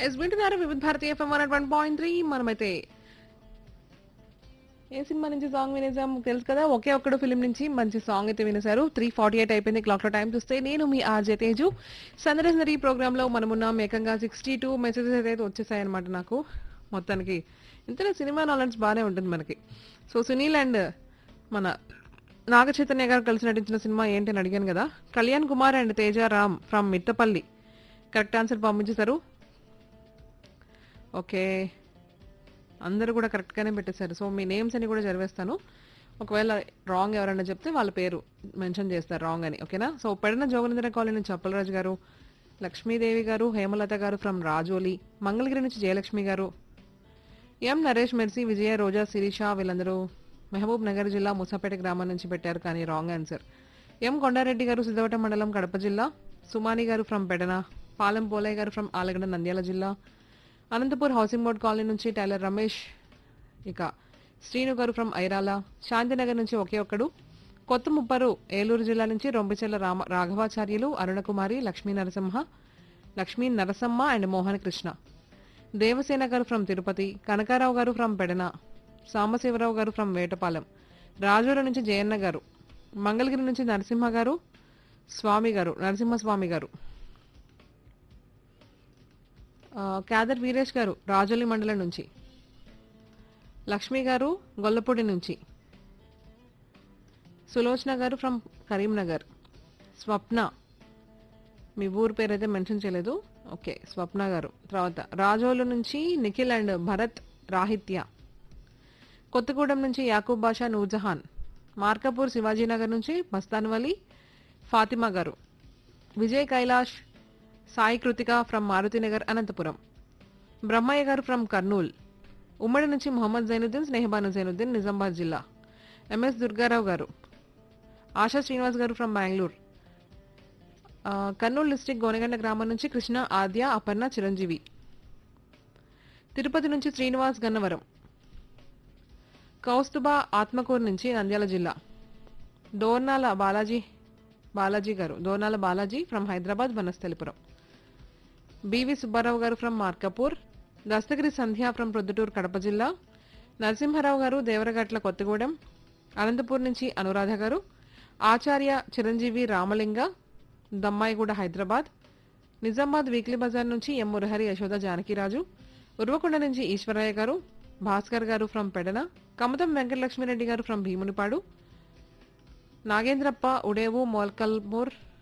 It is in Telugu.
ఎస్ వింటున్నారు Vividha Bharatiya FM one one point three మనమైతే ఏ సినిమా నుంచి సాంగ్ వినేసాం తెలుసు కదా ఒకే ఒక్కడు ఫిలిం నుంచి మంచి సాంగ్ అయితే వినేశారు త్రీ ఫార్టీ ఎయిట్ అయిపోయింది క్లాక్ లో టైం చూస్తే నేను మీ ఆర్జే తేజు సందర్శనరీ ప్రోగ్రామ్ లో మనమున్నాం ఏకంగా సిక్స్టీ టూ మెసేజెస్ అయితే వచ్చేసాయి అనమాట నాకు మొత్తానికి ఇంతలో సినిమా నాలెడ్జ్ బాగానే ఉంటుంది మనకి సో సునీల్ అండ్ మన నాగ చైతన్య గారు కలిసి నటించిన సినిమా ఏంటి అని అడిగాను కదా Kalyan Kumar and Teja Ram from Mittapalli correct answer పంపించేశారు ఓకే అందరూ కూడా కరెక్ట్గానే పెట్టేశారు సో మీ నేమ్స్ అని కూడా చదివేస్తాను ఒకవేళ రాంగ్ ఎవరైనా చెప్తే వాళ్ళ పేరు మెన్షన్ చేస్తారు రాంగ్ అని ఓకేనా సో పెడన జోగనేంద్ర కాలనీ నుంచి చప్పలరాజు గారు లక్ష్మీదేవి గారు హేమలత గారు ఫ్రమ్ రాజోలి మంగళగిరి నుంచి జయలక్ష్మి గారు ఎం నరేష్ మెర్సీ విజయ రోజా శిరీష వీళ్ళందరూ మహబూబ్ నగర్ జిల్లా ముసాపేట గ్రామం నుంచి పెట్టారు కానీ రాంగ్ ఆన్సర్ ఎం కొండారెడ్డి గారు సిద్ధవట మండలం కడప జిల్లా సుమాని గారు ఫ్రమ్ పెడన పాలెం పోలయ్య గారు ఫ్రమ్ ఆలగడ్డ నంద్యాల జిల్లా అనంతపూర్ హౌసింగ్ బోర్డ్ కాలనీ నుంచి టైలర్ రమేష్ ఇక శ్రీను గారు ఫ్రమ్ ఐరాల శాంతినగర్ నుంచి ఒకే ఒక్కడు కొత్త ముప్పరు ఏలూరు జిల్లా నుంచి రొంపిచెల్ల రామ రాఘవాచార్యులు అరుణకుమారి లక్ష్మీ నరసింహ లక్ష్మీ నరసమ్మ అండ్ మోహన్ కృష్ణ దేవసేన గారు ఫ్రమ్ తిరుపతి కనకారావు గారు ఫ్రమ్ పెడన సాంబశివరావు గారు ఫ్రమ్ వేటపాలెం రాజూరు నుంచి జయన్న గారు మంగళగిరి నుంచి నరసింహ గారు స్వామి గారు నరసింహస్వామి గారు ఆ, క్యాదర్ వీరేష్ గారు రాజోలి మండలం నుంచి లక్ష్మి గారు గొల్లపూడి నుంచి సులోచన గారు ఫ్రమ్ కరీంనగర్ స్వప్న మీ ఊరు పేరు అయితే మెన్షన్ చేయలేదు ఓకే స్వప్న గారు తర్వాత రాజోలు నుంచి నిఖిల్ అండ్ భరత్ రాహిత్య కొత్తగూడెం నుంచి యాకూబ్ బాషా నూర్జహాన్ మార్కపూర్ శివాజీనగర్ నుంచి మస్తాన్వలి ఫాతిమా గారు విజయ్ కైలాష్ సాయి కృతిక ఫ్రమ్ మారుతినగర్ అనంతపురం బ్రహ్మయ్య గారు ఫ్రమ్ కర్నూల్ ఉమ్మడి నుంచి మొహమ్మద్ జైనుద్దీన్ స్నేహబాను జైనుద్దీన్ నిజామాబాద్ జిల్లా ఎంఎస్ దుర్గారావు గారు ఆశా శ్రీనివాస్ గారు ఫ్రమ్ బెంగళూరు ఆ, కర్నూలు డిస్టిక్ గోనగండ గ్రామం నుంచి కృష్ణ ఆద్య అపర్ణ చిరంజీవి తిరుపతి నుంచి శ్రీనివాస్ గన్నవరం కౌస్తుబా ఆత్మకూరు నుంచి నంద్యాల జిల్లా Dornala Balaji Balaji garu Dornala Balaji from Hyderabad Vanasthalipuram B V Subbarao garu from Markapur Dastagiri Sandhya from Proddatur Kadapa జిల్లా నరసింహారావు గారు దేవరగట్ల కొత్తగూడెం అనంతపూర్ నుంచి అనురాధ గారు ఆచార్య చిరంజీవి రామలింగ దమ్మాయిగూడ హైదరాబాద్ నిజామాబాద్ వీక్లీ బజార్ నుంచి ఎం మురహరి యశోద జానకిరాజు ఉర్వకొండ నుంచి ఈశ్వరయ్య గారు భాస్కర్ గారు ఫ్రమ్ పెడన కమతం వెంకటలక్ష్మిరెడ్డి గారు ఫ్రమ్ భీమునిపాడు నాగేంద్రప్ప ఉడేవు మోల్కల్మూర్